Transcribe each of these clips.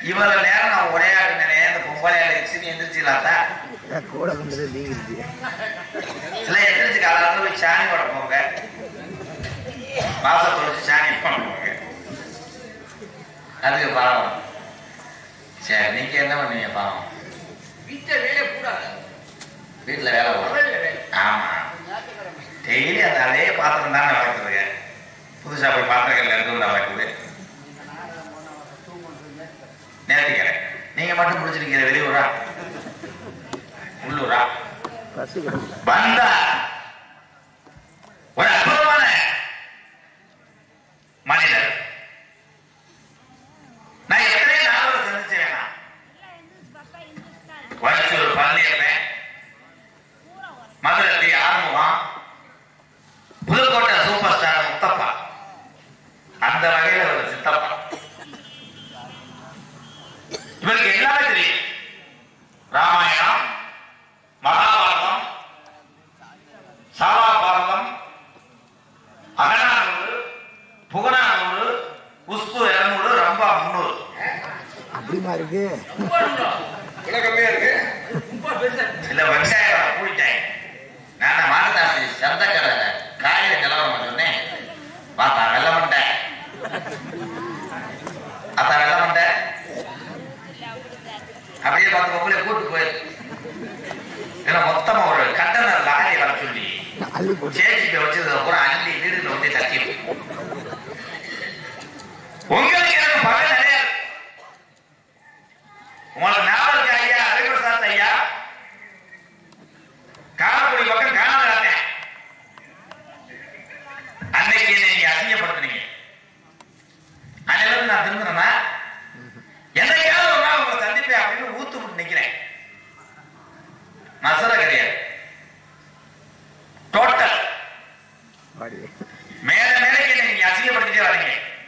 இவ்வளவு நேரம் நான் ஒரே ஆடுனே இந்த பொம்பளையால எச்சினி எந்திரிச்சிக்கலாத்தா கூட கொண்டது நீங்கிருச்சு இல்ல எந்திரிச்சு காலையில போய் சாணி போட போங்க வாசல் தொலைச்சு சாணி போட போங்க அதுக்கு பாவம் சரி நீங்க என்ன பண்ணுவீங்க பாவம் வீட்டை வேலை கூடாது வீட்டுல வேலை போடும் வேலை வேலை ஆமா டெய்லி அந்த அதே பாத்திரம் தானே வளர்க்குறதுங்க புதுசா போய் பாத்திரங்கள்ல இருந்து வளர்க்குது நேர்த்திக்கிறேன் நீங்க மட்டும் பிடிச்சிருக்கீங்க வெளியூரா உள்ளூரா பஸ் கிடக்கு வந்தா ஒரு அற்புதமான மனிதர் நான் எத்தனை நாள் சந்திச்சு வேணாம் வடச்சூர் பழனியப்பன் மதுரை ஆறுமுகம் புதுக்கோட்டை சூப்பர் ஸ்டார் முத்தப்பா அந்த வகையில ஒரு சித்தப்பா இவருக்கு எல்லாமே தெரியும் ராமாயணம் மகாபாரதம் சாலாபாரதம் அகநானூறு புகநானூறு உஸ்பு இருநூறு ரொம்ப முன்னூறு அப்படிமா இருக்கு இவ்வளவு கம்மியா இருக்கு ரொம்ப பெருசா இருக்கு. இல்ல வெங்காயம் கூட்டிட்டேன் நான் மாட்டுத்தாசி சந்தக்கரை காயில நிலவரம் சொன்னேன் பார்த்தா வெள்ள மண்டை அத்தா வெள்ள மண்டை அப்படியே பார்த்து உங்களை கூட்டு போயிரு ஏன்னா மொத்தமா ஒரு கண்டனர் லாரி வர சொல்லி அள்ளி போட்டு சேச்சிட்ட வச்சது பூரா அள்ளி வீடுல வந்து தட்டி உங்களுக்கு எனக்கு பகை நிறைய இருக்கு. உங்களுக்கு ஞாபகம் இருக்கா ஐயா ஹரிபிரசாத் ஐயா காரக்குடி பக்கம் காணாத அன்னைக்கு என்னை நீங்க அசிங்கப்படுத்துனீங்க அன்னையிலிருந்து நான் திரும்பினா என்னைக்காவது ஒரு நாள் உங்களை சந்திப்பேன் அப்படின்னு ஊத்து விட்டு நிக்கிறேன் மசர கிடையாது டோட்டல் பாடி மேல மேலைக்கு நீங்க அசிங்கப்படுத்திட்டே வரீங்க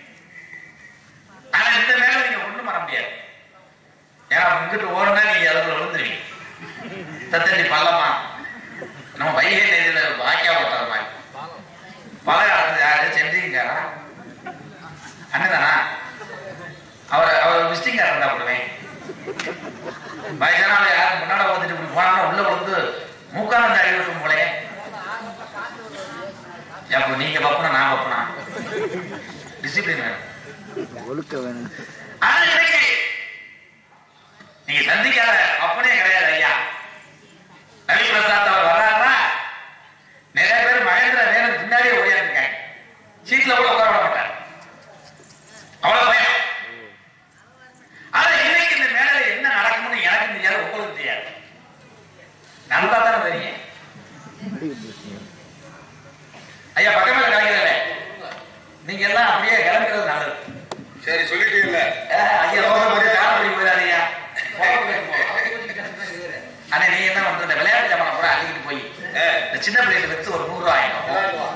ஆனா இந்த மேல நீங்க ஒண்ணும் பண்ண முடியாது ஏன்னா இங்கிட்டு ஓடுனா நீங்க அதுக்குள்ள விழுந்துருவீங்க தத்தண்டி பள்ளமா நம்ம வைகை நதியில வாக்கியா ஓட்டுற மாதிரி பல காலத்துல யாரு சென்றிங்காரா அண்ணதானா அவர் அவர் விசிட்டிங்கார் இருந்தா போடுவேன் வயசானவங்க யாரும் முன்னாடி வந்துட்டு இப்படி போனா உள்ள வந்து மூக்கானந்த அறிவிக்கும் போலயே அப்போ நீங்க பப்பனா நான் பப்பனா டிசிப்ளின் வேணும் ஒழுக்க வேணும் ஆனா இன்னைக்கு நீங்க சந்திக்காத அப்பனே கிடையாது ஐயா ரவி பிரசாத் அவர் வர்றாருன்னா நிறைய பேர் மகேந்திர வேணும் பின்னாடியே ஓடியாந்துருக்காங்க சீட்ல கூட உட்கார விட மாட்டார் அவ்வளவு பயம் ஆனா இன்னைக்கு இந்த மேடையில என்ன நடக்கும்னு எனக்கு தெரியாது உங்களுக்கு தெரியாது நல்லா தானே தெரியும் அடிக்கிட்டு இருக்கீங்க. ஐயா பக்கத்துல கிடைக்கிறத நீங்க எல்லாம் அப்படியே கிளம்புறது நல்லது சரி சொல்லிட்டீங்கல்ல ஏ, ஐயா ரோசம் போட்டு காலப்படி போயிடாதீங்க ஆனா நீ என்ன பண்ற இந்த விளையாட்டு ஜாமான் பூரா அள்ளிக்கிட்டு போய் ஆ. இந்த சின்ன பிள்ளைகிட்ட வித்து ஒரு நூறு ரூபாய் ஆயிடும்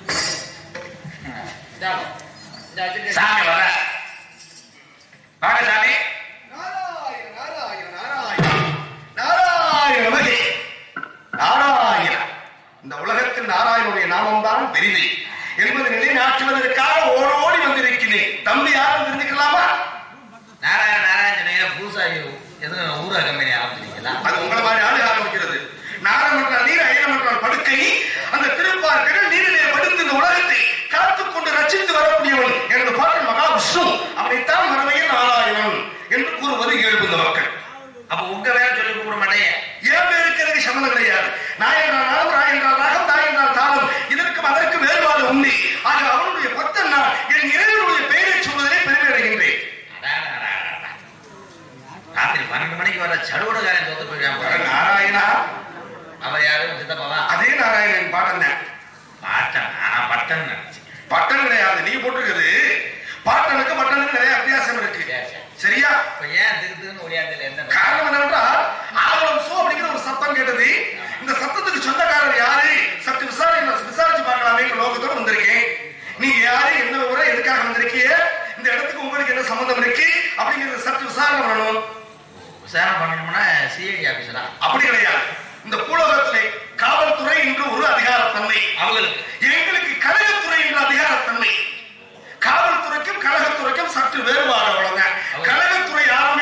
சாமி வர வாங்க சாமி நாராயண நாராயண நாராயண நாராயண நமகே நாராயண இந்த உலகத்தில் நாராயணனுடைய நாமம்தான் பெரிது என்பது நிலைநாட்டுவதற்காக ஓடோடி வந்திருக்கிறேன் தம்பி யாரும் தெரிஞ்சுக்கலாமா நாராயண நாராயண புதுசா எதுவும் ஊரக கம்பெனி ஆரம்பிச்சிட்டீங்களா அது உங்களை மாதிரி ஆளு ஆரம்பிக்கிறது நாரமற்ற நீர் அயனமற்ற படுக்கை அந்த திருப்பார்கள் நீரிலே படுத்து இந்த உலகத்தை காத்துக் கொண்டு ரச்சித்து வரக்கூடியவன் எனது பாட்டன் மகாவிஷ்ணு அவனைத்தான் மறுமையில் நாராயணன் என்று கூறுவது இயல்பு இந்த மக்கள் அப்ப உங்க வேலை சொல்லி கூப்பிட மாட்டேங்க ஏன் பேருக்கு எனக்கு சம்மந்தம் கிடையாது நான் என்றால் நாளும் ராய் என்றால் ராகம் தாய் என்றால் தாளம் இதற்கும் அதற்கு வேறுபாடு உண்டு ஆக அவனுடைய பக்தன் நான் என் இறைவனுடைய பெயரை சொல்வதிலே பெருமை அடைகின்றேன் அடாடா, அடாடா, அடாடா. ராத்திரி பன்னெண்டு மணிக்கு வர சடுகுடுகாரன் தோத்து போயிருக்கான் அட பாரு. நாராயணா அவர் யாரும் சித்தப்பாவா அதே நாராயணன் பாட்டன் தான் பாட்டன் நான் பட்டன் நினைச்சேன் பட்டன் கிடையாது நீ போட்டிருக்குது பாட்டனுக்கு பட்டனுக்கு நிறைய வித்தியாசம் இருக்கு சரியா இப்ப ஏன் திரு திருன்னு ஒடியாந்தில என்ன காரணம் என்னவென்றால் ஆவலம் சோ அப்படிங்கிற ஒரு சத்தம் கேட்டது இந்த சத்தத்துக்கு சொந்தக்காரர் யாரு சற்று விசாரணை விசாரிச்சு பார்க்கலாமே லோகத்தோட வந்திருக்கேன் நீங்க யாரு என்ன விவரம் எதுக்காக வந்திருக்கீங்க இந்த இடத்துக்கு உங்களுக்கு என்ன சம்பந்தம் இருக்கு அப்படிங்கறத சற்று விசாரணை பண்ணணும் விசாரணை பண்ணணும்னா சிஐடி ஆபீஸரா அப்படி கிடையாது இந்த பூலோகத்திலே காவல்துறை என்று ஒரு அதிகாரத்தன்மை அவங்களுக்கு எங்களுக்கு கழகத்துறை என்ற அதிகாரத்தன்மை காவல்துறைக்கும் கழகத்துறைக்கும் சற்று வேறுபாடு அவ்வளவுதான் கழகத்துறை யாரும்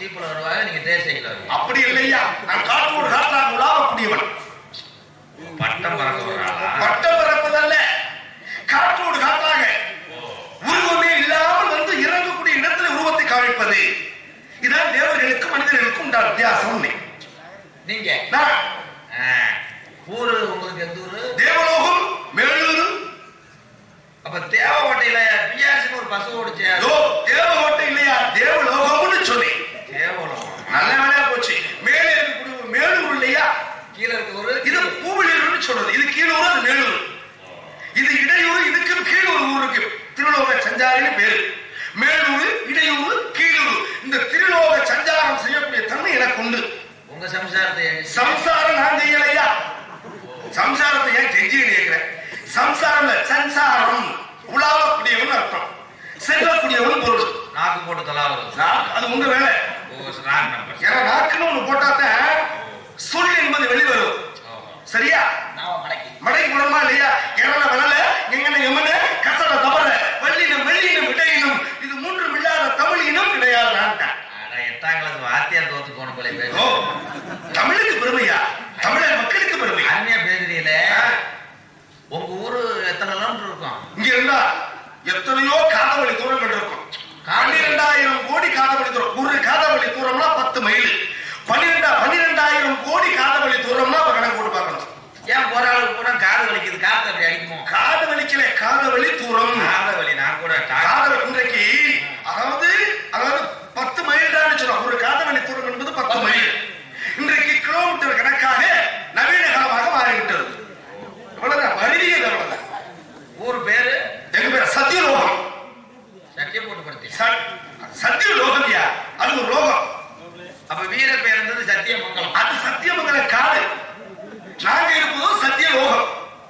சீப்புல வருவாங்க நீங்க தேர் சைக்கிள் வருவீங்க அப்படி இல்லையா நான் காற்றோடு காற்றாக உலாவக்கூடியவன் பட்டம் பறக்க வர்றாளா பட்டம் பிறப்பதல்ல காற்றோடு காற்றாக உருவமே இல்லாமல் வந்து இறங்கக்கூடிய இடத்துல உருவத்தை காமிப்பது இதான் தேவர்களுக்கும் மனிதர்களுக்கும் உண்டான வித்தியாசம் நீங்க நான் ஆ, ஊரு உங்களுக்கு எந்த ஊரு தேவலோகம் மேலூர் அப்ப தேவக்கோட்டையில பிஆர்சி ஒரு பஸ் ஓடிச்சு ஏதோ தேவகோட்டை இல்லையா தேவலோகம்னு சொல்லி தேவலம் நல்ல வேலையா போச்சு மேலே இருக்கக்கூடிய ஒரு மேலூர் இல்லையா கீழே இருக்க ஒரு இது பூவிலூர்னு சொல்றது இது கீழூர் அது மேலூர் இது இடையூர் இதுக்கு கீழூர் ஊருக்கு திருலோக சஞ்சாரின்னு பேரு மேலூர் இடையூர் கீழூர் இந்த திருலோக சஞ்சாரம் செய்யக்கூடிய தன்மை எனக்கு உண்டு உங்க சம்சாரத்தை எங்க- சம்சாரம் நான் செய்யலையா சம்சாரத்தை ஏன் கெஞ்சி கேட்கிறேன் சம்சாரம் இல்ல, சம்சாரம் உலாவக்கூடியவன் அர்த்தம் செல்லக்கூடியவன் பொருள் நாக்கு போட்டு தலாவது நான் அது உங்க வேலை ஓ ராங் நம்பர் ஏன்னா நாக்குன்னு ஒண்ணு போட்டாத்தான் சொல் என்பது வெளிவரும் சரியா நான் மடக்கி மடை குணமா இல்லையா கேரள வளல எங்கன எமன கசட தவற வள்ளினம் வெள்ளினம் இடையினம் இது மூன்றும் இல்லாத தமிழ் இனம் கிடையாது அட, எட்டாம் கிளாஸ் வாத்தியார் தோத்து போன போல பேர் ஓ தமிழுக்கு பெருமையா தமிழர் மக்களுக்கு பெருமை அருமையா பேசுறீல ஆ, உங்க ஊரு எத்தனை கிலோமீட்டர் இருக்கும் இங்க இருந்தா எத்தனையோ காதவழி தூரங்கள் இருக்கும் பன்னிரெண்டாயிரம் கோடி காதவழி தூரம் ஒரு காதவழி தூரம்னா பத்து மைல் பன்னிரெண்டா பன்னிரெண்டாயிரம் கோடி காதவழி தூரம்னா அப்ப கணக்கு போட்டு பார்க்கணும் ஏன் போற அளவுக்கு கூட காது வலிக்குது காத்து அப்படி அடிக்குமோ காது வலிக்கல காதவழி தூரம் காத வலி நான் கூட டாக்டர் காதல் இன்றைக்கு அதாவது அதாவது பத்து மைல் தான் சொல்றோம் ஒரு காதவழி தூரம் என்பது பத்து மைல் இன்றைக்கு கிலோமீட்டர் கணக்காக நவீன காலமாக மாறிவிட்டது இவ்வளவுதான் வழியது அவ்வளவுதான் ஊர் பேரு எங்க பேர் சத்தியலோகம் சத்தியம் போட்டு படுத்தி ச- சத்திய லோகம்யா அது ஒரு லோகம் அப்ப வீர பேர் இருந்தது சத்தியமங்கலம் அது சத்தியமங்கல காடு நாங்க இருப்பதோ சத்திய லோகம்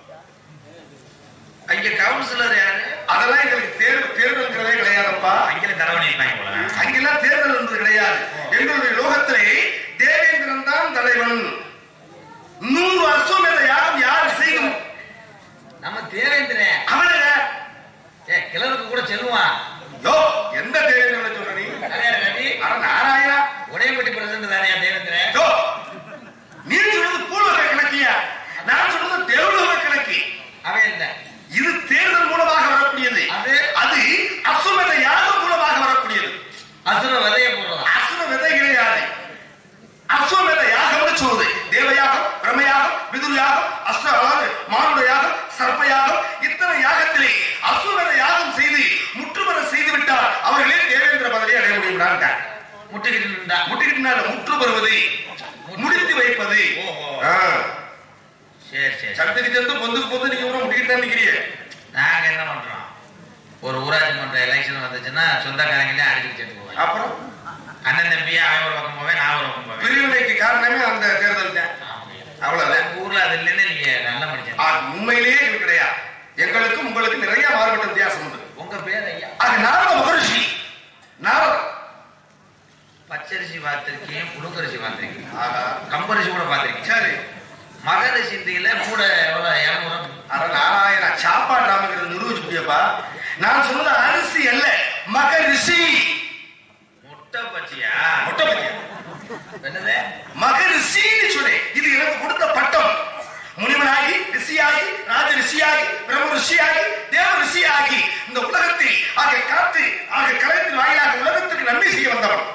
அங்க கவுன்சிலர் யாரு அதெல்லாம் எங்களுக்கு தேர்வு தேர்தல்ங்கிறதே கிடையாதுப்பா அங்கே தரவணி இருப்பாங்க போல அங்கெல்லாம் தேர்தல் என்பது கிடையாது எங்களுடைய லோகத்திலே தேவேந்திரன் தான் தலைவன் நூறு அஸ்வமேத யாகம் யார் செய்யும் நம்ம தேவேந்திரன் அவனுங்க ஏ கிழவருக்கு கூட செல்லுவான் யோ எந்த தேவேந்திரன் சொல்ற நீ நிறைய ரவி அட நாராயணா உடையம்பட்டி பிரசிடண்ட் தானே தேவேந்திரன் யோ நீ சொல்றது பூலோக கணக்கியா நான் சொல்றது தேவலோக கணக்கு அவன் இல்ல இது தேர்தல் மூலமாக வரக்கூடியது அது? அது அஸ்வமேத யாகம் மூலமாக வரக்கூடியது அசுர விதைய போடுறதா அசுர விதை கிடையாது அஸ்வமேத யாகம்னு சொல்லுது தேவயாகம் பிரமயாகம் விதுர் யாகம் அஸ்வ அதாவது மானுட யாகம் சர்ப்ப யாகம் இத்தனை யாகத்திலே அஸ்வமேத யாகம் செய்து முற்றுமர செய்து விட்டால் அவர்களே தேவேந்திர பதவியை அடைய முடியும் முட்டுக்கிட்டு நின்றா முட்டிக்கிட்டு முற்று பெறுவது முடித்து வைப்பது ஓஹோ. ஆ. சரி சரி சக்திக்கு சேர்ந்து பொந்துக்கு பொந்து நீங்க கூட முட்டிக்கிட்டு நிக்கிறீங்க நாங்க என்ன பண்றோம் ஒரு ஊராட்சி மன்ற எலெக்ஷன் வந்துச்சுன்னா சொந்தக்காரங்களே அடிச்சு சேர்த்து போவேன் அப்புறம் அண்ணன் தம்பி அவன் ஒரு பக்கம் போவேன் நான் ஒரு பக்கம் போவேன் பிரிவினைக்கு காரணமே அந்த தேர்தல் தான் அவ்வளவுதான் உங்க ஊர்ல அது இல்லைன்னு நீங்க நல்லா ஆ, படிச்சீங்க உண்மையிலேயே இது கிடையாது எங்களுக்கும் உங்களுக்கு நிறைய மாறுபட்ட வித்தியாசம் உண்டு உங்க பேர் ஐயா ஆக நாரத மகரிஷி நாரத பச்சரிசி பார்த்திருக்கீங்க புழுங்கரிசி பார்த்திருக்கீங்க ஆகா கம்பரிசி கூட பார்த்திருக்கீங்க சரி மகரிசிந்தியில கூட எவ்வளவு இரநூறு அட நாராயணா சாப்பாடு ராமங்கிறது நிரூபிச்சு முடியப்பா நான் சொன்னது அரிசி அல்ல மகரிஷி முட்டை பச்சியா மொட்டை பத்தியா என்னது மகரிஷின்னு சொன்னேன் இது எனக்கு கொடுத்த பட்டம் முனிவனாகி ரிஷியாகி ராஜ ரிஷியாகி பிரம்ம ரிஷியாகி தேவ ரிஷியாகி இந்த உலகத்தில் ஆக காத்து ஆக கலைத்தின் வாயிலாக உலகத்துக்கு நன்மை செய்ய வந்தவன்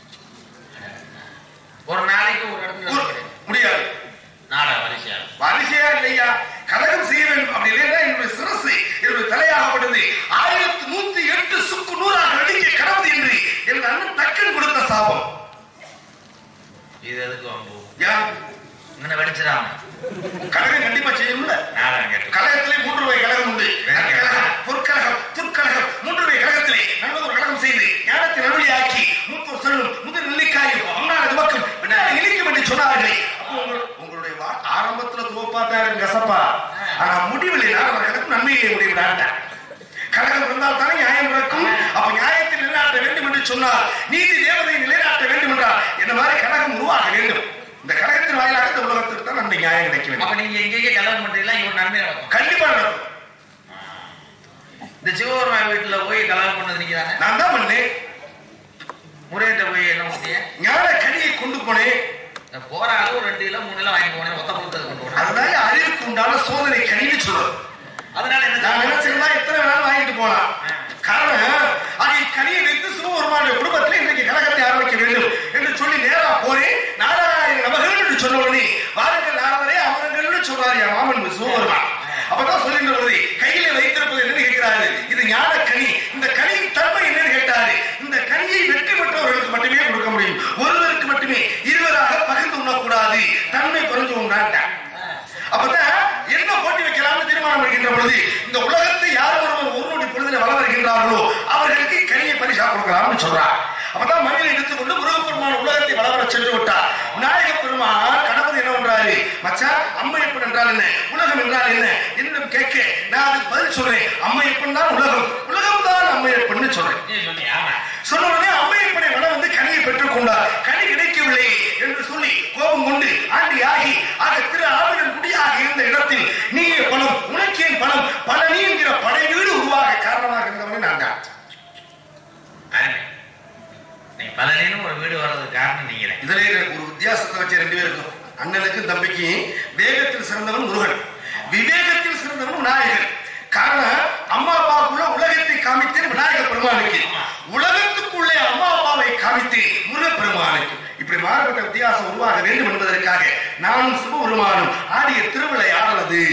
ஒரு நாளைக்கு ஒரு இடத்துல ஒரு- நடக்குது. முடியாது நாடக வரிசையா வரிசையா இல்லையா கலகம் செய்ய வேண்டும் அப்படி இல்லைன்னா என்னுடைய சிரசு என்னுடைய தலையாகப்பட்டது ஆயிரத்தி நூத்தி எட்டு சுக்கு நூறாக நடிக்க கடவுது என்று என் அண்ணன் தக்கன் கொடுத்த சாபம் இது எதுக்கு வம்பு யார் இங்கே வெடிச்சிடாம கழகம் கண்டிப்பா செய்யணும்ல நாடகம் கேட்டு கழகத்திலே மூன்று வகை கழகம் உண்டு கழகம் பொற்கழகம் துர்க்கழகம் மூன்று வகை கழகத்திலே நல்ல ஒரு கழகம் செய்து ஞானத்தை நடுவழியாக்கி மூத்தோர் சொல்லும் முதல் நெல்லிக்காயும் அண்ணாடு துவக்கும் பின்னால் இழிக்கும் என்று சொன்னார்களே அப்போ உங்கள்- உங்களுடைய வா- ஆரம்பத்துல துவப்பாத்தா இருக்கு கசப்பா ஆனா முடிவில் நாரவர் கழகம் நன்மையிலே முடிவிடாட்டார் கழகம் இருந்தால் தானே நியாயம் பிறக்கும் அப்ப நியாயத்தை நிலைநாட்ட வேண்டும் என்று சொன்னால் நீதி தேவதை நிலைநாட்ட வேண்டும் என்றால் என்ன மாதிரி கழகம் உருவாக வேண்டும் இந்த கழகத்தின் வாயிலாக இந்த உலகத்திற்கு தான் நன்மை நியாயம் கிடைக்க வேண்டும் அப்ப நீங்க எங்கெங்க கல்யாணம் பண்றீங்களா இவர் நன்மை நடக்கும் கண்டிப்பா நடக்கும் இந்த சிவபெருமா வீட்டுல போய் கல்யாணம் பண்ணது நீங்க தானே நான் தான் பண்ணேன் முறையிட்ட போய் என்ன கொடுத்தீங்க ஞான கனியை கொண்டு போனேன் இந்த போற அளவு ஒரு ரெண்டு கிலோ மூணு கிலோ வாங்கி போனேன் ஒத்த கொடுத்தது கொண்டு போனேன் அதுதான் அறிவுக்கு உண்டான சோதனை கனின்னு சொல்றது அதனால என்ன நான் செய்யணும்? நினைச்சிருந்தா எத்தனை வேணாலும் வாங்கிட்டு போலாம் காரணம் அதை கனியை வைத்து சிவபெருமானுடைய குடும்பத்தில் இன்றைக்கு கழகத்தை ஆரம்பிக்க வேண்டும் என்று சொல்லி நேரா போறேன் நாலாயிரம் நபர்கள் என்று சொன்ன உடனே வாருங்கள் நாரதரே அமருங்கள் சொல்றாரு என் மாமன் சிவபெருமான் அப்பதான் சொல்லின்ற பொழுது கையில வைத்திருப்பது என்னன்னு கேட்கிறாரு இது ஞான கனி இந்த கனியின் தன்மை என்னன்னு கேட்டாரு இந்த கனியை வெற்றி பெற்றவர்களுக்கு மட்டுமே கொடுக்க முடியும் ஒருவருக்கு மட்டுமே இருவராக பகிர்ந்து உண்ணக்கூடாது தன்மை குறைஞ்சு உண்டான்ட்டான் அப்பதான் என்ன போட்டி வைக்கலாம்னு தீர்மானம் எடுக்கின்ற பொழுது இந்த உலகத்தை யார் ஒருவர் ஒரு நொடி பொழுதுல வள வருகின்றார்களோ அவர்களுக்கு கனியை பரிசா கொடுக்கலாம்னு சொல்றார் அப்பதான் மனிதனை எடுத்துக்கொண்டு முருகப்பெருமான் உலகத்தை வளவர சென்று விட்டார் விநாயக பெருமான் கணபதி என்ன பண்றாரு மச்சான் அம்மையப்பன் என்றால் என்ன உலகம் என்றால் என்ன என்னிடம் கேட்க நான் அதுக்கு பதில் சொல்றேன் அம்மையப்பன் தான் உலகம் உலகம் தான் அம்மையப்பன் சொல்றேன் நீ சொன்னியா ஆமா. சொன்ன உடனே அம்மையப்பனை வள வந்து கனியை பெற்றுக் கொண்டார் கனி கிடைக்கவில்லை என்று சொல்லி கோபம் கொண்டு ஆண்டி ஆகி ஆக திரு ஆவிடன் குடியாக இருந்த இடத்தில் நீயே பணம் உனக்கேன் பணம் பழனி என்கிற படை வீடு உருவாக காரணமாக இருந்தவனே நான் தான் அருமை. நீ பலனின்னு ஒரு வீடு வர்றதுக்கு காரணம் நீங்களே இதுல எனக்கு ஒரு வித்தியாசத்தை வச்ச ரெண்டு பேருக்கும் அண்ணனுக்கும் தம்பிக்கும் வேகத்தில் சிறந்தவன் முருகன் விவேகத்தில் சிறந்தவன் விநாயகர் காரணம் அம்மா அப்பாவுக்குள்ள உலகத்தை காமித்தேன் விநாயகர் பெருமானுக்கு உலகத்துக்குள்ளே அம்மா அப்பாவை காமித்தேன் முருகப் பெருமானுக்கு இப்படி மாறுபட்ட வித்தியாசம் உருவாக வேண்டும் என்பதற்காக நானும் சிவபெருமானும் ஆடிய திருவிழை ஆடுறது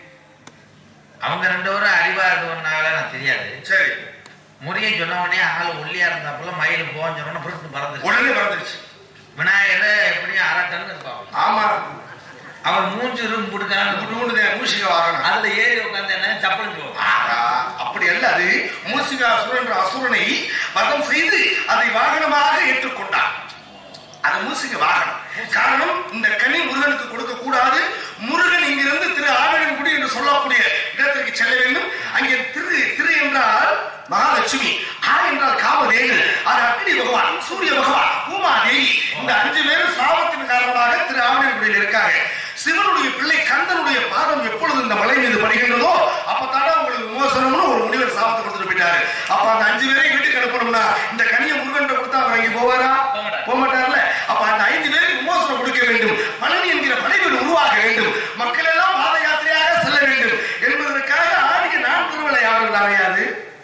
அவங்க ரெண்டு பேரும் அறிவா இருந்தவனால எனக்கு தெரியாது சரி முருகன் சொன்ன உடனே ஆள் ஒல்லியா இருந்தாப்புல மயில் போன்னு சொன்ன பிறகு பறந்துச்சு உடனே மறந்துருச்சு விநாயகர் எப்படியும் அரை டன் இருப்பாங்க ஆமா அவர் மூஞ்சு ரூம் கொடுக்கறான்னு குண்டு மூசிக வாகனம் அதுல ஏறி உட்காந்து என்ன சப்பலும் சொல்லுவாங்க ஆகா, அப்படி அல்ல அது மூசிகாசுரன் என்ற அசுரனை வதம் செய்து அதை வாகனமாக ஏற்றுக்கொண்டார் அது மூசிக வாகனம் காரணம் இந்த கனி முருகனுக்கு கொடுக்க கூடாது முருகன் இங்கிருந்து திரு ஆவினன்குடி என்று சொல்லக்கூடிய இடத்திற்கு செல்ல வேண்டும் அங்கே திரு திரு என்றால் மகாலட்சுமி ஆ என்றால் காமதேனு அது அக்னி பகவான் சூரிய பகவான் பூமா தேவி இந்த அஞ்சு பேரும் சாபத்தின் காரணமாக திரு ஆவினன்குடியில் இருக்காங்க சிவனுடைய பிள்ளை கந்தனுடைய பாதம் எப்பொழுது இந்த மலை மீது படுகின்றதோ அப்பதானே உங்களுக்கு விமோசனம்னு ஒரு முடிவர் சாபத்தை கொடுத்துட்டு போயிட்டாரு அப்ப அந்த அஞ்சு பேரையும் வீட்டுக்கு அனுப்பணும்னா இந்த கனியை முருகன் கொடுத்தா அவர் அங்கே போவாரா போக மாட்டார். போக மாட்டார்ல அப்ப அந்த ஐந்து பேருக்கு விமோசனம் கொடுக்க வேண்டும் பழனி என்கிற படைவீடு உருவாக வேண்டும் மக்கள் எல்லாம் பாத யாத்திரையாக செல்ல வேண்டும் என்பதற்காக ஆடிய நான் திருவிழை ஆடுறது அமையாது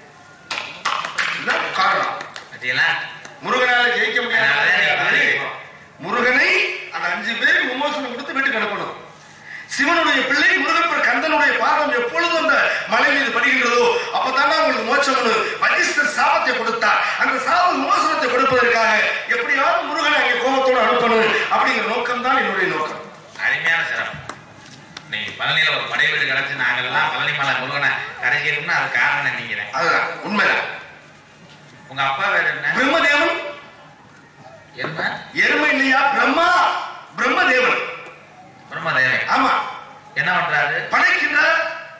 இதுதான் காரணம் பார்த்தீங்களா முருகனால ஜெயிக்க அதனாலதான் நீங்க முடியாது பதிலுக்கு போ. முருகனை அந்த அஞ்சு பேர் விமோசனம் கொடுத்து வீட்டுக்கு அனுப்பணும் சிவனுடைய பிள்ளை முருகப்பர் கந்தனுடைய பாதம் எப்பொழுது அந்த மலை மீது படுகின்றதோ அப்பதானே உங்களுக்கு மோட்சம்னு வஜிஸ்டர் சாபத்தை கொடுத்தார் அந்த சாப விமோசனத்தை கொடுப்பதற்காக எப்படியாவது முருகனை அங்கே கோபத்தோடு அனுப்பணும் அப்படிங்கிற நோக்கம் தான் என்னுடைய நோக்கம் அருமையான சிறப்பு நீ பழனியில ஒரு படை வீடு கிடைச்சு நாங்கெல்லாம் பழனி மலை முருகனை கரைக்கிறோம்னா அது காரணம் நீங்க அதுதான் உண்மைதான் உங்க அப்பா வேற என்ன பிரம்மதேவன் என்ன எருமை இல்லையா பிரம்மா பிரம்மதேவன் பிரம்மதேவன் ஆமா என்ன பண்றாரு படைக்கின்றார்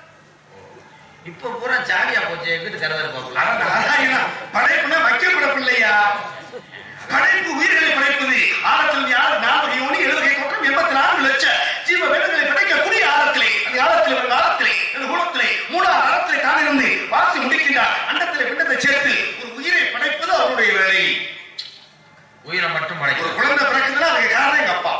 இப்ப பூரா ஜாலியா போச்சு எங்கிட்டு கருவாரு அதான் பாப்பலாம் அதான் என்ன? படைப்புனா வைக்கப்படவில்லையா படைப்பு உயிர்களை படைப்பது ஆழத்தில் யார் நாற்பது யோனி எழுபது தோற்றம் எண்பத்தி நான்கு லட்சம் ஜீவ வேதங்களை படைக்கக்கூடிய ஆழத்திலே அந்த ஆழத்திலே ஒரு ஆழத்திலே அந்த குணத்திலே மூணாவது ஆழத்திலே தான் இருந்து வாசி முடிக்கின்றார் அண்டத்திலே பிண்டத்தை சேர்த்து ஒரு உயிரை படைப்பது அவருடைய வேலை உயிரை மட்டும் ஒரு படைக்கும் குழந்தை பிறக்குதுன்னா அதுக்கு காரணம் எங்க அப்பா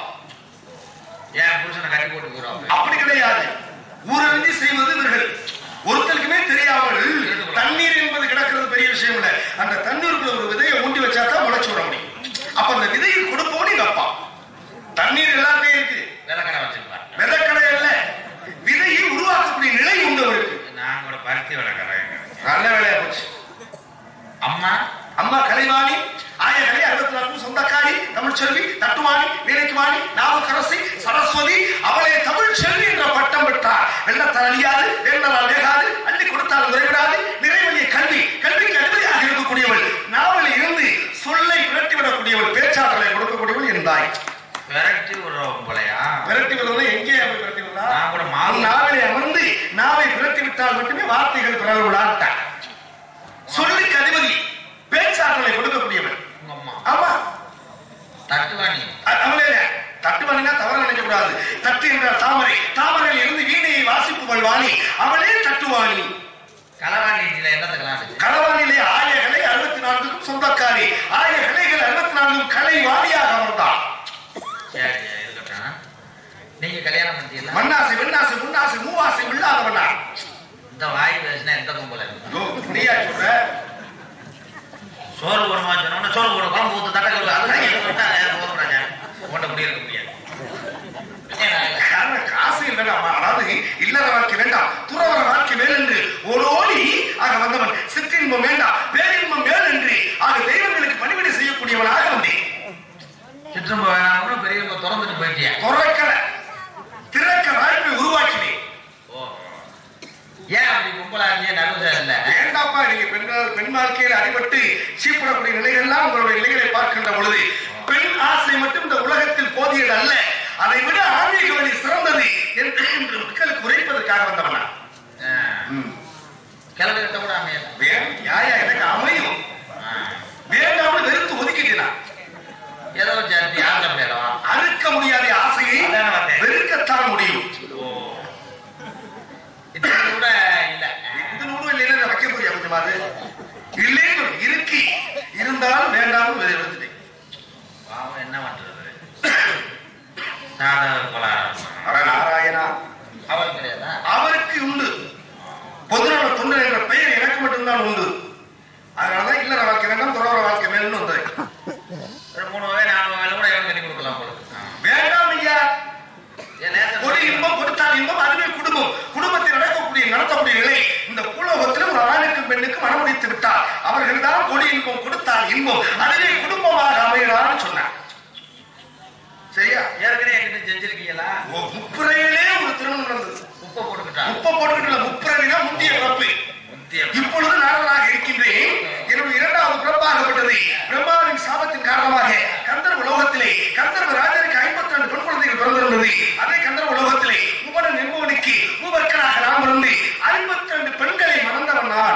ஏன் புருஷனை கட்டி போட்டு போயிடும் அப்படி கிடையாது ஊரறிஞ்சு செய்வது இவர்கள் ஒருத்தருக்குமே தெரியாமல் தண்ணீர் என்பது கிடக்கிறது பெரிய விஷயம் இல்ல அந்த தண்ணீருக்குள்ள ஒரு விதையை ஊண்டி வச்சா தான் முளைச்சு விட முடியும் அப்ப அந்த விதையை கொடுப்பவன் எங்க அப்பா தண்ணீர் எல்லாத்தையும் இருக்கு விளக்கடை வச்சிருப்பார் விதைக்கடை அல்ல விதையை உருவாக்கக்கூடிய நிலை உண்டு அவருக்கு நான் கூட பருத்தி விளக்கறேன் நல்ல வேலையா போச்சு அம்மா அம்மா கலைவாணி ஆயகலை அறுபத்தி நான்கு சொந்தக்காரி தமிழ்ச்செல்வி தட்டுவாணி வீணைக்குவாணி நாவுக்கரசி சரஸ்வதி அவளே தமிழ் செல்வி என்ற பட்டம் பெற்றார் வெள்ளத்தால் அழியாது வேண்டலால் வேகாது அள்ளி கொடுத்தால் உறைவிடாது நிறைவழிய கல்வி கல்விக்கு அடிப்படையாக இருக்கக்கூடியவள் நாவலில் இருந்து சொல்லை விரட்டிவிடக்கூடியவள் பேச்சாற்றலை கொடுக்கக்கூடியவள் என் தாய் விரட்டி விடுறோம் போலயா விரட்டி விடுவது எங்கே அவள் விரட்டி விடுறா நான் கூட மாவு நாவலை அமர்ந்து நாவை விரட்டி விட்டால் மட்டுமே வார்த்தைகள் பிறகு விடாட்டார் சொல்லுக்கு அதிபதி பேச்சாற்றலை கொடுக்கக்கூடியவள் உங்க அம்மா ஆமா தட்டுவாணி அவளே தட்டு வணினா தவறு நினைக்க கூடாது தட்டு என்றால் தாமரை தாமரையில் இருந்து வீணையை வாசிப்புகள் வாணி அவளே தட்டுவாணி களவாணியில என்னத்துக்கெல்லாம் களவாணிலே ஆய கலை அறுபத்தி நான்குக்கும் சொந்தக்காரி ஆய கலைகள் அறுபத்தி நான்கும் கலை சோறு போடுமா சொன்னோம்னா சோறு போடு குழம்பு ஊத்து தட்டை கழுவு அதெல்லாம் எது விட்டா போதும் ராஜா உன்ட்ட குடி இருக்க முடியாது ஏன்னா, காரணம் காசு இல்லைன்னா அதாவது இல்லற வாழ்க்கை வேண்டாம் துறவர வாழ்க்கை மேல் என்று ஓடோடி ஆக வந்தவன் சிற்றின்பம் வேண்டாம் பேரின்பம் மேல் என்று ஆக தெய்வங்களுக்கு பணிவிடை செய்யக்கூடியவனாக வந்தேன் சிற்றம்ப வேணாம்னு பெரியவங்க திறந்துட்டு போயிட்டியா துறக்கல திறக்க வாய்ப்பை உருவாக்கினேன் ஓ ஏன் அப்படி கும்பலா இருந்தே நடுவுல இல்ல வேண்டாப்பா நீங்க பெண்கள் பெண் வாழ்க்கையில் அடிபட்டு சீப்படக்கூடிய நிலைகள்லாம் உங்களுடைய நிலைகளை பார்க்கின்ற பொழுது பெண் ஆசை மட்டும் இந்த உலகத்தில் போதியது அல்ல அதை விட ஆன்மீக வழி சிறந்தது என்று இன்று மக்களுக்கு உரைப்பதற்காக வந்தவனா கிளம்பி கிட்ட கூட அமையல வேணும் யாயா எனக்கு அமையும் வேண்டாம்னு வெறுத்து ஒதுக்கிட்டேனா ஏதோ ஜாதி ஆசை பேரம் அறுக்க முடியாத ஆசையை அதான பார்த்தேன். வெறுக்கத்தான் முடியும் ஓ இது கூட இல்ல இது நூறு இல்லைன்னு வைக்க போறியா கொஞ்சமாவது இல்லைன்னு இருக்கு இருந்தாலும் வேண்டாம்னு வெறு- வெறுத்துட்டேன் பாவம் என்ன பண்றது சாதா கொலாரம் அட நாராயணா அவர் கிடையாதா அவருக்கு உண்டு பொதுநல தொண்டர் என்ற பெயர் எனக்கு மட்டும்தான் உண்டு அதனாலதான் இல்லற வாழ்க்கை வேண்டாம் துறவர வாழ்க்கை மேலும் வந்தது ஒரு மூணு வகை நாலு வகையில கூட இவன் கட்டி கொடுக்கலாம் போல வேண்டாம் ஐயா என் நேரத்துல கொடி இன்பம் கொடுத்தால் இன்பம் அதுவே குடும்பம் குடும்பத்தில் நடக்கக்கூடிய நடத்தக்கூடிய நிலை இந்த பூலோகத்தில் ஒரு ஆணுக்கும் பெண்ணுக்கும் மனமுடித்து விட்டால் அவர்கள் தான் கொடி இன்பம் கொடுத்தால் இன்பம் அதுவே குடும்பமாக அமையலாம்னு சொன்னார் சரியா ஏற்கனவே என்கிட்ட செஞ்சிருக்கீங்களா ஓ, முப்பிறையிலே ஒரு திருமணம் நடந்தது உப்பை போட்டுக்கிட்டா முப்ப போட்டுக்கல முப்பிறவினா முந்திய பிறப்பு முத்திய இப்பொழுது நாடனாக இருக்கின்றேன் என்னுடைய இரண்டாவது பிறப்பாகப்பட்டது பிரம்மாவின் சாபத்தின் காரணமாக கந்தர்வ லோகத்திலே கந்தர்வ ராஜனுக்கு ஐம்பத்தி ரெண்டு பெண் குழந்தைகள் பிறந்திருந்தது அதே கந்தர்வ லோகத்திலே உபன நிர்மோனிக்கு மூவர்க்கனாக நாம் இருந்து ஐம்பத்தி ரெண்டு பெண்களை மணந்தவன் நான்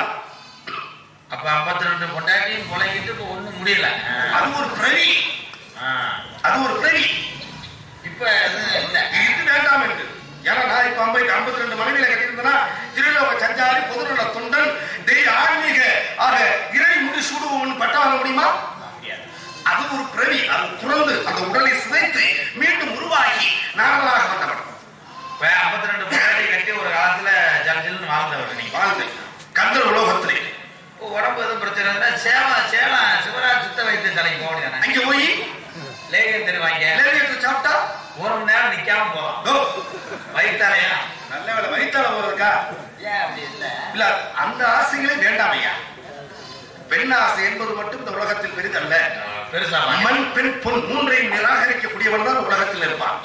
அப்ப ஐம்பத்தி ரெண்டு பொண்டாட்டியும் பொழைக்கிட்டு இப்ப ஒண்ணும் முடியல அது ஒரு பிரவி ஆ. அது ஒரு பிரவி இப்ப அது இல்ல இது வேண்டாம் என்று ஏன்னா நான் இப்ப ஐம்பது ஐம்பத்தி ரெண்டு மனைவியில கட்டியிருந்தேன்னா திருலோக சஞ்சாரி பொதுநல தொண்டன் தெய்வ ஆன்மீக ஆக இறை முடி சூடுவோம்னு பட்டம் வாங்க முடியுமா அது ஒரு பிரவி அது துறந்து அந்த உடலை சிதைத்து மீண்டும் உருவாக்கி நாடலாக வந்தவன் இப்ப ஐம்பத்தி ரெண்டு பொண்டாட்டி கட்டி ஒரு காலத்துல ஜல்ஜில்னு வாழ்ந்தவர் நீங்க வாழ்ந்து கந்தர் உலோகத்திலே இப்போ உடம்பு எதுவும் பிரச்சனை இருந்தா சேலம் சேலம் சிவராஜ் சுத்த வைத்திய தலைக்கு போக வேண்டியதானே அங்க போய் லேகியம் தருவாங்க லேவியத்தை சாப்பிட்டா ஒரு மணி நேரம் நிக்காம போறோம் ஓ, வயிற்றாலையா நல்ல வேலை வயிற்றால போறதுக்கா ஏன் அப்படி இல்ல இல்ல அந்த ஆசைகளே வேண்டாம் ஐயா பெண் ஆசை என்பது மட்டும் இந்த உலகத்தில் பெரிதல்ல பெருசா மண் பெண் பொன் மூன்றையும் நிராகரிக்கக்கூடியவன் தான் உலகத்தில் இருப்பான்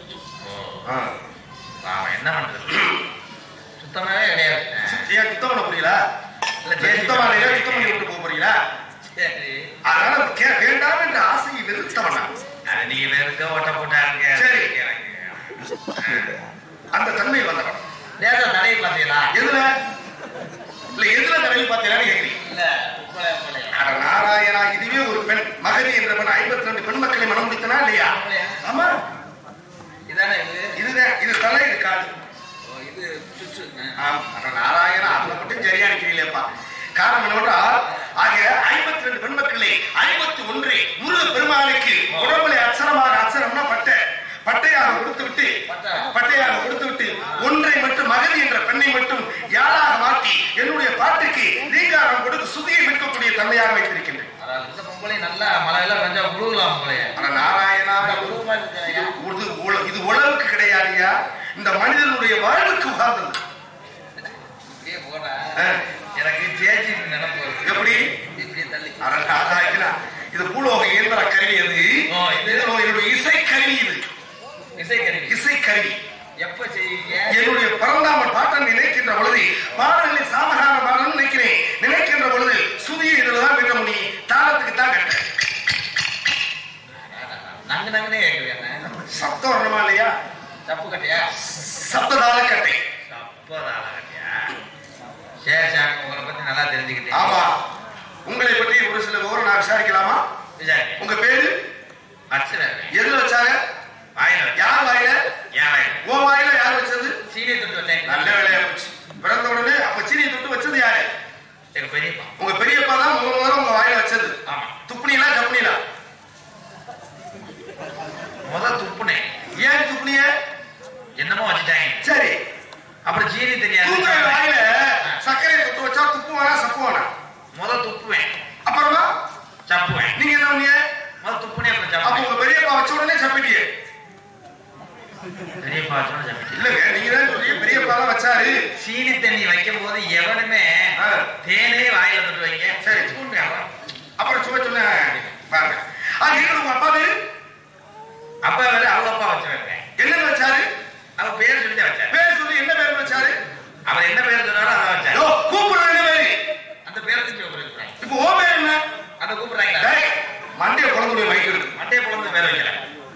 ஆ. அவன் என்ன பண்றது சுத்தமாவே கிடையாது ஏன் சுத்தம் பண்ண புரியல இல்ல, இல்ல சுத்தமா இல்லையா சுத்தம் பண்ணி விட்டு போக போறீங்களா சரி அதனால அது கே- வேண்டாம் என்ற ஆசையை வெறுத்தவன் நான். அது நீங்க வெறுக்க ஓட்ட போட்டாருங்க சரி. எனக்கு. அந்த தன்மை வந்தவன் நேரா தடை பாத்தீங்களா எதுல இல்ல எதுல தடவை பார்த்தீங்கன்னு கேக்குறீங்க இல்ல உப்பளை உப்பளை அட நாராயணா இதுவே ஒரு பெண் மகதி என்ற பெண் ஐம்பத்தி ரெண்டு பெண் மக்களை மனம் முடித்தனா இல்லையா ஆமா இதானே இது இதுதான் இது தலை இது காது ஓ, இது சுச்சு ஆம், அட நாராயணா அதுல மட்டும் சரியா இருக்கிறீங்களேப்பா காரணம் என்னவென்றால் ஆகிய ஐம்பத்தி ரெண்டு பெண்மக்களே ஐம்பத்தி ஒன்று முருக பெருமானுக்கு உடம்புல அச்சரமாக அச்சரம்னா பட்டை பட்டையாக கொடுத்து விட்டு பட்டை. பட்டையாக கொடுத்து விட்டு ஒன்றை மட்டும் மகதி என்ற பெண்ணை மட்டும் யாராக மாற்றி என்னுடைய பாட்டுக்கு ரீகாரம் கொடுத்து சுதியை மீட்கக்கூடிய தன்மையாக வைத்திருக்கின்றேன் அதாவது இந்த பொம்பளை நல்லா மழையெல்லாம் கொஞ்சம் உழுகலாம் பொம்பளைய ஆனா நாராயணா உழுகுமா இருக்கு ஐயா? இது உல- இது உழவுக்கு கிடையாதுயா இந்த மனிதனுடைய வாழ்வுக்கு உகார்ந்தது இப்படியே போறா ஆ. எனக்கு சேச்சி நினைப்பு வருது. எப்படி இப்படியே தள்ளி அட நாராயணா, இது பூலோக இயந்திர கருவி அது ஓ, இது? இது என்னுடைய இசை கருவி இது இசை கருவி இசை கருவி எப்ப செய்வீங்க என்னுடைய பரந்தாமன் பாட்டன் நினைக்கின்ற பொழுது பாடலை சாமகான பாடல் நினைக்கிறேன் நினைக்கின்ற பொழுது சுதியை இதுலதான் கட்ட முடியும் தாளத்துக்கு தான் கட்ட நங்கு நங்குனே கேட்குறேன் சப்தம் வரணுமா இல்லையா தப்பு கட்டியா சப்ததாள கட்டை தப்பதால கட்டியா சரி சாமி உங்களை பத்தி நல்லா தெரிஞ்சுக்கிட்டேன் ஆமா உங்களை பற்றி ஒரு சில விவரம் நான் விசாரிக்கலாமா விசாரி உங்க பேரு அச்சுறாரு எதுல வச்சாங்க வாயில வச்சு. யார் வாயில ஏன் வாயில ஓ வாயில யார் வச்சது சீனியை தொட்டு வச்சேன் நல்ல வேலையா போச்சு பிறந்த உடனே அப்ப சீனியை தொட்டு வச்சது யாரு எங்க பெரியப்பா உங்க பெரியப்பா தான் முதல் முதல்ல உங்க வாயில வச்சது ஆமா துப்புனீங்களா ஜப்புனீங்களா முத துப்புனேன் ஏன் துப்புனிய என்னமோ வச்சுட்டாங்க சரி அப்புறம் சீனி தெரியாது தூங்குற வாயில சர்க்கரையை தொட்டு வச்சா துப்பு வேணா சப்பு வேணா முத துப்புவேன் அப்புறமா மண்டைய குழந்தைய மைக் இருக்கு மட்டைய குழந்தை பேர் வைக்கல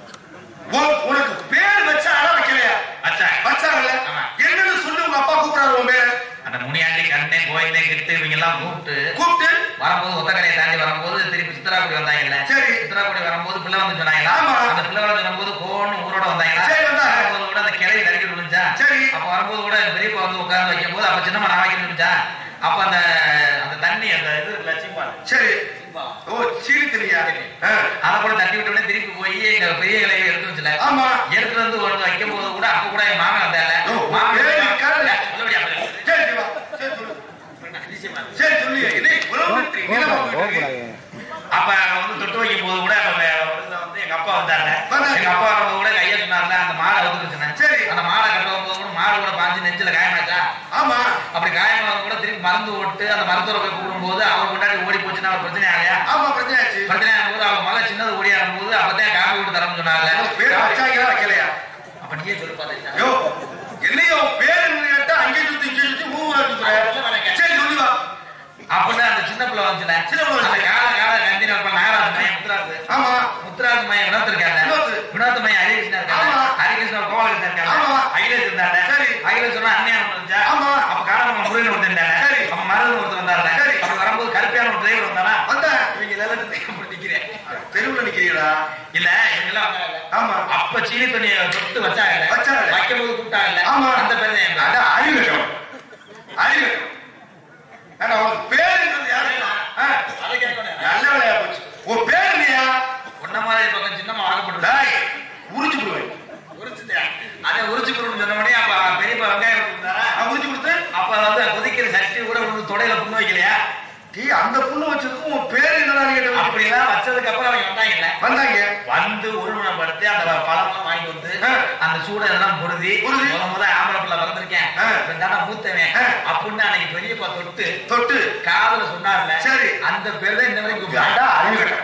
உனக்கு- உனக்கு பேர் வச்சாரா வைக்கலையா வச்சா வச்சாங்கல்ல ஆமா. என்னன்னு சொல்லி உங்க அப்பா கூப்பிடாரு உன் பேரை அந்த முனியாண்டி கண்ணே கோயிலே கிட்டு இவங்க எல்லாம் கூப்பிட்டு கூப்பிட்டு வரும்போது ஒத்தக்கடையை தாண்டி வரும்போது திருப்பி சித்ராக்குடி வந்தாங்கல்ல சரி. சித்ராக்குடி வரும்போது பிள்ளை வந்து சொன்னாங்களா ஆமா. அந்த பிள்ளை வந்து வரும்போது கோன்னு ஊரோட வந்தாங்களா சரி, வந்தாங்க. வரும்போது கூட அந்த கிளை தடுக்கி விழுந்துச்சா சரி. அப்ப வரும்போது கூட பெரியப்பா வந்து உட்கார்ந்து வைக்கும் போது அப்ப சின்னம்மா நான் வைக்கணும் இருந்துச்சா அப்ப அந்த அந்த தண்ணி அந்த இது இருக்குல்ல, சீம்பால். சரி சீம்பால். ஓ சீனி தெரியா அதை கூட தட்டி விட்ட உடனே திருப்பி போய் எங்க பெரிய கிளையை எடுத்து வச்சுல ஆமா எடுத்துட்டு வந்து ஒன்று வைக்கும் போது கூட அப்ப கூட என் மாமன் வந்தால ஓ, மாமன் ஏய், இல்ல, காரணம். நல்லபடியா போயிரு. சரி சிவா சரி சொல்லு அதிசயமா இருக்கு. சரி சொல்லு இது இவ்வளவு இருக்கு, நீளமா போயிட்டு இருக்கு. போகக்கூடாது அப்ப வந்து தொட்டு வைக்கும் போது கூட அப்ப வந்து வந்து எங்க அப்பா வந்தாங்க வந்தாரு. எங்க அப்பா வரும்போது கூட கையா சொன்னார்ல அந்த மாடை அவுத்துருச்சுன்னு சரி. அந்த மாடை கட்ட வரும்போது கூட மாடு கூட பாஞ்சு நெஞ்சில காயமாச்சா ஆமா அப்படி காயமாக கூட திருப்பி மருந்து ஓட்டு அந்த மருத்துவரை போய் கூப்பிடும்போது அவர் முன்னாடி ஓடி போச்சுன்னா அவர் பிரச்சனை ஆகலையா ஆமா பிரச்சனை ஆச்சு பிரச்சனை ஆகும்போது அவங்க மகன் சின்னது ஓடி ஆகும்போது அப்பதான் காப்பி விட்டு தரம்னு சொன்னாங்க உனக்கு பேர் வச்சாங்களா வைக்கலையா அப்ப நீயே சொல்லு பாத்தீங்கன்னா யோ என்னையோ பேர் கேட்டா அங்கே சுத்தி இங்கே சுத்தி ஊரா சுத்துற சரி சொல்லி வா அப்படின்னு அந்த சின்ன பிள்ளை வந்துச்சுல சின்ன பிள்ளை அந்த வந்துச்சு. கால கால கண்டினியூ நாகராஜ் மையம் முத்துராஜ் ஆமா முத்துராஜ் மையம் வினோத் இருக்காங்க வினோத். வினோத் மையம் ஹரிகிருஷ்ணன் இருக்காங்க ஆமா. ஹரிகிருஷ்ணன் கோபாலகிருஷ்ணன் இருக்காங்க ஆமா. அகிலேஷ் இருந்தாங்க சரி. அகிலேஷ் சொன்னா அண்ணியா வந்துச்சா ஆமா. அப்ப காரணம் முருகன் ஒருத்தர் இருந்தாங்க சரி. அப்ப மருது ஒருத்தர் வந்தாருல சரி. அப்ப வரும்போது கருப்பியான ஒரு டிரைவர் வந்தானா வந்த இவங்க இதெல்லாம் அப்படி நிக்கிறேன் தெருவுல நிக்கிறீங்களா இல்ல இவங்க எல்லாம் வந்தாங்கல்ல. ஆமா அப்ப சீனி தண்ணியை தொட்டு வச்சாங்கல்ல வச்சாங்கல்ல. வைக்கும் போது கூப்பிட்டாங்கல்ல ஆமா அந்த பேர் தான் என் பேர். அதான் அறிவிக்கணும் அறிவிக்கணும் ஏன்னா உனக்கு பேருங்கிறது யாரு ஆ, அதை கேட்கணும் நல்ல வேலையா போச்சு உன் பேர் இல்லையா உன்ன மாதிரி பக்கம் சின்னமா வாக்கப்பட்டு டாய் உரிச்சு விடுவேன் உரிச்சுட்டேன் அதை உரிச்சு கொடுன்னு சொன்ன உடனே அப்ப பெரியப்பா வெங்காயம் கொடுத்தாரா நான் உரிச்சு கொடுத்து அப்ப வந்து கொதிக்கிற சட்டி கூட ஒண்ணு தொடையில புண்ணு வைக்கலையா டீ அந்த புண்ணு வச்சதுக்கும் உன் பேர் என்னடா கேட்டு அப்படிலாம் வச்சதுக்கு அப்புறம் அவங்க வந்தாங்கல்ல வந்தாங்க வந்து ஒரு மணம் படுத்து அந்த பழம்லாம் வாங்கி வந்து ஆ. அந்த சூட எல்லாம் பொருதி பொருதி. முத முத ஆம்பளை பிள்ளை வளர்ந்துருக்கேன் ஆ. தானே மூத்தவன் ஆ. அப்படின்னு அன்னைக்கு பெரியப்பா தொட்டு தொட்டு காதுல சொன்னார்ல சரி. அந்த பேர் தான் இந்த வரைக்கும் அடா அறிவிக்கட்டும்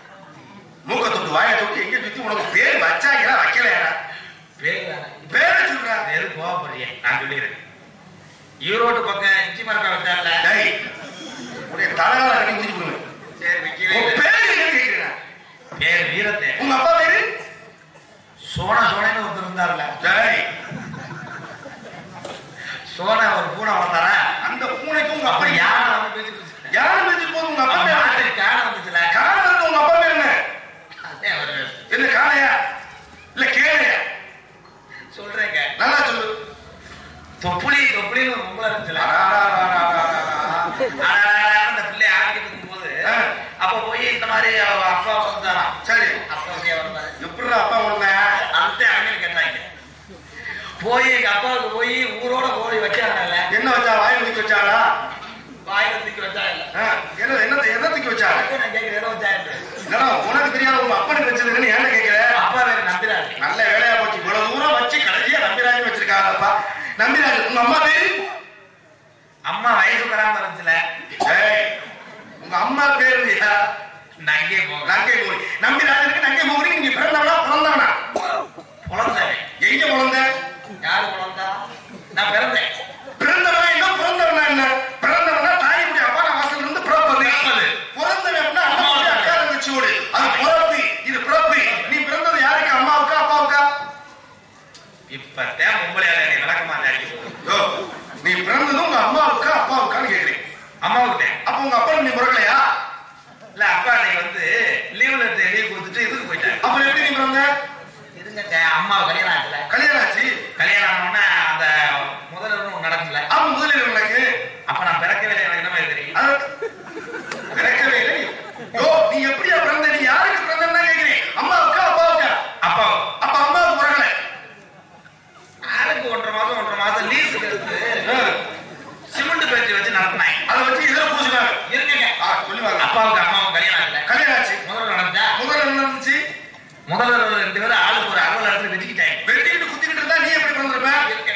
மூக்க தொட்டு வாயை தொட்டு எங்க சுத்தி உனக்கு பேர் வச்சாங்களா வைக்கலையா பேர் வேற. பேரை சொல்றா அது எது கோவப்படுறிய நான் சொல்லிடுறேன் ஈரோட்டு பக்கம் இஞ்சி மரப்பா வச்சார்ல டேய் உடைய தலைகால கட்டி முடிச்சு விடுவேன் சரி விக்கவே உன் இல்லை. பேர் என்னன்னு கேக்குறேன் பேர் வீரத்தை உங்க அப்பா பேரு சோன சோனன்னு ஒருத்தர் இருந்தார்ல டேய் சோன ஒரு பூனை வளர்த்தாரா அந்த பூனைக்கு உங்க அப்ப அப்பா யானை வந்து பேசிட்டு இருந்துச்சு. யாரு பேச்சு போது உங்க அப்பா அப்ப பேர் என்ன? மாட்டுக்கு காணை வந்துச்சுல காரணம் உங்க அப்பா பேர் என்ன அதே அவரு என்ன காளையா இல்ல கேளையா சொல்றேங்க நல்லா சொல்லு தொப்புளி தொப்புளின்னு ஒரு பொம்பளை இருந்துச்சுல அடாடாடாடாடா. ஆனா, அந்த பிள்ளை ஆடிக்கிட்டு இருக்கும்போது ஆ. அப்ப போய் இந்த மாதிரி அவ அப்பா வந்தாராம் சரி அப்பா இங்கே வந்தாரு எப்படி அப்பா உடனே அந்த அவங்க கேட்டாங்க போய் எங்க அப்பாவுக்கு போய் ஊரோட போய் வச்சாங்கல்ல என்ன வச்சா வாயில் தூக்கி வச்சாளா வாயில தூக்கி வச்சாங்கல்ல ஆ, என்ன என்ன என்ன தூக்கி வச்சாங்க அப்ப நான் கேட்கிறேன் எதை வச்சாங்க என்னடா உனக்கு தெரியாத உங்க அப்பனுக்கு வச்சிருக்குன்னு ஏன்டா கேட்கிற அப்பா வேற நம்பிராரு நல்ல வேலையா போச்சு இவ்வளவு தூரம் வச்சு கடைசியா நம்பிராஜ் வச்சிருக்காங்கப்பா நம்பிராஜ் உங்க அம்மா பேரு அம்மா வயசு வராம இருந்துச்சுல ஏய், உங்க அம்மா பேரு இல்லையா நங்கே போக நங்கை மோரி நம்பிராஜனுக்கு நங்கை மோரி நீங்க பிறந்தவனா பிறந்தவனா குழந்தை எங்க பிறந்த யாரு குழந்தா நான் பிறந்தேன் பிறந்தவனா என்ன பிறந்தவனா என்ன பிறந்தவனா தாயுடைய அப்பா வாசல் இருந்து பிறப்பது பிறப்பது. பிறந்தவன் அப்படின்னா அம்மாவுடைய அக்கா தங்கச்சியோடு அது பிறப்பு இது பிறப்பு நீ பிறந்தது யாருக்கு அம்மாவுக்கா அப்பாவுக்கா இப்பதான் பொம்பளை நீ விளக்கமா அடிக்க யோ, நீ பிறந்தது உங்க அம்மாவுக்கா அப்பாவுக்கான்னு கேக்குறேன் அம்மாவுக்கு அப்ப உங்க அப்பா நீ பிறக்கலையா இல்ல அப்பா அன்னைக்கு வந்து லீவ்ல லீவ் கொடுத்துட்டு இதுக்கு போயிட்டாரு அப்புறம் எப்படி நீ பிறந்த இருங்க அம்மா கல்யாணம் ஆச்சுல கல்யாணம் ஆச்சு கல்யாணம் ஆனோடனே அந்த முதல்ல ஒண்ணு நடக்கல அப்ப முதலில் உனக்கு அப்ப நான் பிறக்கவே இல்லை எனக்கு என்ன மாதிரி தெரியும் அது பிறக்கவே இல்லை யோ நீ எப்படியா பிறந்த நீ யாருக்கு பிறந்தா கேக்குறேன் அம்மாவுக்கா அப்பாவுக்கா அப்பா அப்ப அம்மாவுக்கு பிறக்கல ஆளுக்கு ஒன்றரை மாசம் ஒன்றரை மாசம் லீஸுக்கு எடுத்து சிமெண்ட் பேச்சு வச்சு நடத்தினாங்க அதை வச்சு இதுல பூசினாங்க இருக்குங்க ஆ, சொல்லுவாங்க அப்பாவுக்கு அம்மாவும் கல்யாணம் ஆகல கல்யாணம் ஆச்சு முதல்ல நடந்தா முதல்ல என்ன நடந்துச்சு முதல்ல ரெண்டு பேரும் ஆளுக்கு ஒரு அறுபது இடத்துல வச்சுக்கிட்டாங்க வெட்டிக்கிட்டு குத்திக்கிட்டு இருந்தா நீ எப்படி பிறந்திருப்ப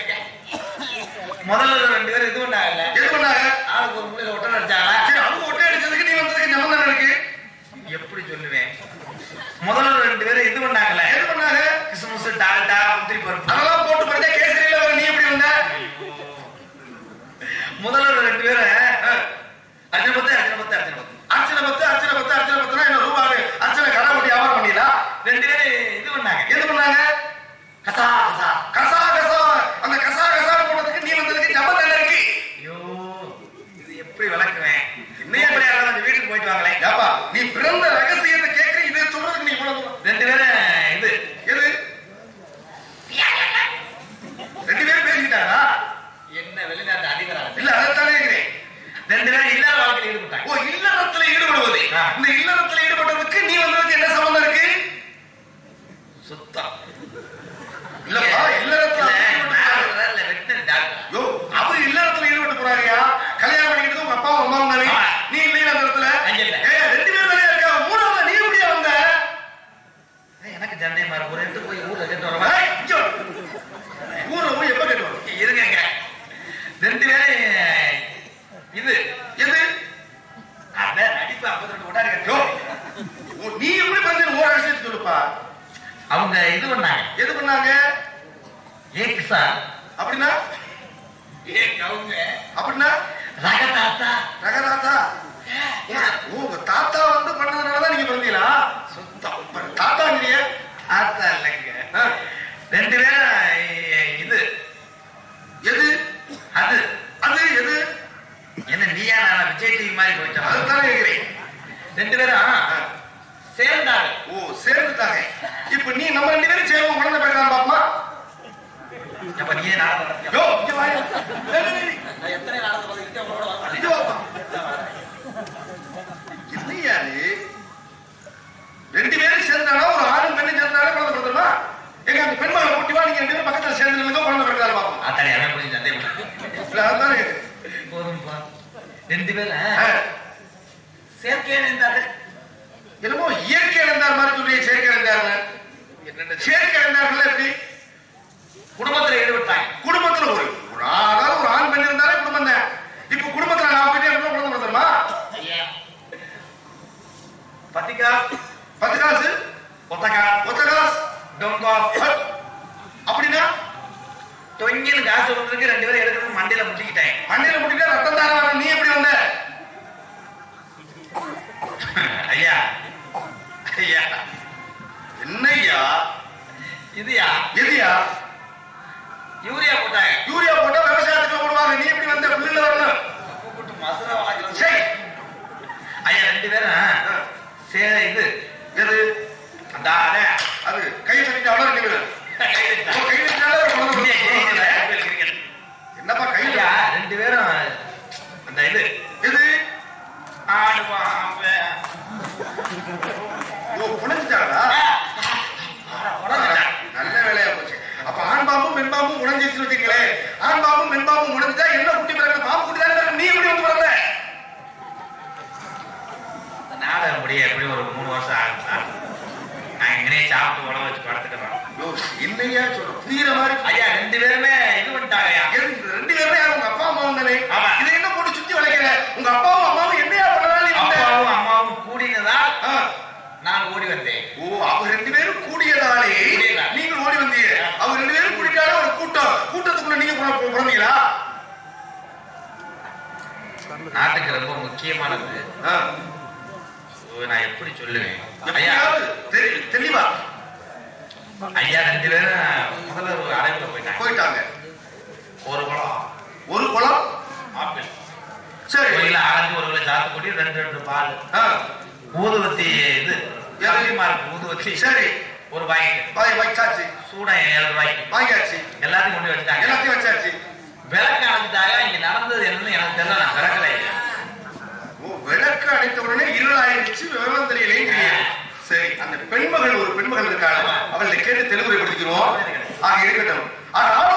முதல்ல ரெண்டு பேரும் இது பண்ணாங்கல்ல எது பண்ணாங்க ஆளுக்கு ஒரு மூலையில ஒட்டல் அடிச்சாங்களா சரி அவங்க ஒட்டை அடிச்சதுக்கு நீ வந்ததுக்கு நிபந்தனை இருக்கு எப்படி சொல்லுவேன் முதல்ல ரெண்டு பேரும் இது பண்ணாங்கல்ல எது பண்ணாங்க கிறிஸ்துமஸ் டால்டா முந்திரி பருப்பு அதெல்லாம் போட்டு படிச்சா கேசரியில வர நீ எப்படி வந்த முதல்ல ரெண்டு பேரும் அர்ஜுன பத்து அர்ஜுன பத்து அர்ஜுன பத்து அர்ச்சனை பத்து அர்ச்சனை பத்து அர்ச்சனை பத்துனா என்ன ரூபாய் அர்ச்சனை நீ எப்படி வந்து ஓர் விஷயத்தை சொல்லுப்பா அவங்க இது பண்ணாங்க எது பண்ணாங்க ஏக்கு சார் அப்படின்னா ஏக் அவங்க அப்படின்னா ரகதாத்தா ரகதாத்தா ஓ உங்க தாத்தா வந்து பண்ணதுனாலதான் நீங்க பிறந்தீங்களா சுத்தம் தாத்தா இல்லையே தாத்தா இல்லைங்க ஆ, ரெண்டு பேரும் இ- இது எது அது அது எது என்ன நீயா நான் விஜய் டிவி மாதிரி போயிட்டோம் அதுதானே கேக்குறேன் ரெண்டு பேரும் ஆ, சேர்ந்தாங்க ஓ சேர்ந்துட்டாங்க இப்ப நீ நம்ம ரெண்டு பேரும் சேர்ந்து குழந்தை பிறகு பாப்பமா அப்ப நீயே நாடகம் நடத்தியா? யோ இங்க வாயா டேய், டேய், டேய். இங்க வாப்பா. என்னய்யா இது? ரெண்டு பேரும் சேர்ந்தாலும் ஒரு ஆணும் பெண்ணும் சேர்ந்தாலும் குழந்தை பிறந்துருமா எங்க அந்த பெண் மகளை கூட்டி வா நீங்க ரெண்டு பேரும் பக்கத்துல சேர்ந்து நில்லுங்க குழந்தை பிறந்தாலும் பாப்போம் ஆத்தாடி அவன் புரிஞ்சு சந்தேகம் இல்ல அதுதானே கேக்குறேன். போதும்பா ரெண்டு பேரும் ஆ, சேர்க்கையா இருந்தாரு என்னமோ இயற்கை இழந்தார் மாதிரி சொல்லிய செயற்கை இழந்தாருன்னு என்னென்ன செயற்கை இழந்தார்கள் எப்படி குடும்பத்துல ஈடுபட்டாங்க குடும்பத்துல ஒரு ஒரு ஆ- அதாவது ஒரு ஆண் பெண் இருந்தாலே குடும்பம் தான் இப்ப குடும்பத்துல நான் போயிட்டே இருந்தா குழந்தை பிறந்துருமா பத்திக்கா பத்து காசு ஒத்தக்கா ஒத்த காசு டொங்கா அஹ், அப்படின்னா தொங்கின்னு காசு வந்துருக்கு ரெண்டு பேரும் எடுக்கிறது மண்டையில முட்டிக்கிட்டேன் மண்டையில முட்டிட்டா ரத்தம் தார வர நீ எப்படி வந்த ஐயா ஐயா என்னய்யா இதுயா எதுயா யூரியா போட்டாங்க யூரியா போட்டா விவசாயத்துக்கு போடுவாங்க நீ எப்படி வந்த பிள்ளைல வரணும் கூப்பிட்டு மசுரா வாங்கிக்கலாம் சரி ஐயா ரெண்டு பேரும் சே இது எது அந்த அட, அது கை தட்டிட்டு அவ்வளவு ரெண்டு பேரும் கை தட்டா. ஓ, கை தட்டினாலே ஒரு குழந்தை இந்தியா பிறந்துரும். Cricket, IPL cricket. என்னப்பா கை ஐயா ரெண்டு பேரும் அந்த இது எது ஆடுவான் அவன். ஓ புனைஞ்சிட்டாங்களா உடஞ்சிட்டான். நல்ல வேலையா போச்சு அப்ப ஆண் பாம்பும் பெண் பாம்பும் உடைஞ்சிச்சு வச்சுங்களேன் ஆண் பாம்பும் பெண் பாம்பும் உடைஞ்சிட்டா என்ன குட்டி பிறகு பாம்பு குட்டி தானே பிறகு நீ எப்படி வந்து பிறந்த இந்த நாடகம் முடிய எப்படி ஒரு மூணு வருஷம் ஆகும் சார் நான் எங்கனே சாப்பிட்டு உடம்பு வச்சு படுத்துக்கிறோம் யோ, என்னையா சொல்ற புரியுற மாதிரி ஐயா ரெண்டு பேருமே இது பண்ணிட்டாங்க ஐயா எது, இந்த ரெண்டு பேருமே யார் உங்க அப்பா அம்மா வந்தானே ஆமா. இதை என்ன போட்டு சுத்தி வளைக்கிற உங்க அப்பாவும் அம்மாவும் என்னையா பண்ணலாம் நீ வந்த? அப்பாவும் அம்மாவும் கூடினதால் ஆ. நான் ஓடி வந்தேன் ஓ அவங்க ரெண்டு பேரும் கூடியதாலே கூடியதால். நீங்கள் ஓடி வந்தீங்க அவங்க ரெண்டு பேரும் கூட்டிட்டாலே ஒரு கூட்டம் கூட்டத்துக்குள்ள நீங்க பிற- பிற- பிறந்தீங்களா நாட்டுக்கு ரொம்ப முக்கியமானது ஆ. ஓ, நான் எப்படி சொல்லுவேன் ஐயா எப்படியாவது தெரி- தெளிவா ஐயா ரெண்டு பேரும் முதல்ல ஒரு அறைக்குள்ள போயிட்டாங்க போயிட்டாங்க ஒரு குளம் ஒரு குளம் ஆப்பிள் சரி ஒரு கிலோ ஆரஞ்சு ஒரு கிலோ சாத்துக்குடி ரெண்டு ரெண்டு பால் ஆ. ஊதுவத்தி இது எது? அதிகமா இருக்கு ஊதுவத்தி சரி ஒரு பாக்கெட் வாய் வச்சாச்சு சூடம் ஏழு ரூபாய்க்கு வாங்கியாச்சு எல்லாத்தையும் கொண்டு வச்சுட்டாங்க எல்லாத்தையும் வச்சாச்சு விளக்கு அணைஞ்சிட்டாங்க இங்க நடந்தது என்னன்னு எனக்கு தெரியல நான் விளக்கல ஐயா ஓ விளக்கு அணைத்த உடனே இருளாயிருச்சு விவரம் தெரியலையே சரி அந்த பெண்மகள் ஒரு பெண்மகள் இருக்காள் அவளை கேட்டு தெளிவுரைப்படுத்திக்கிறோம் ஆக இருக்கட்டும் ஆக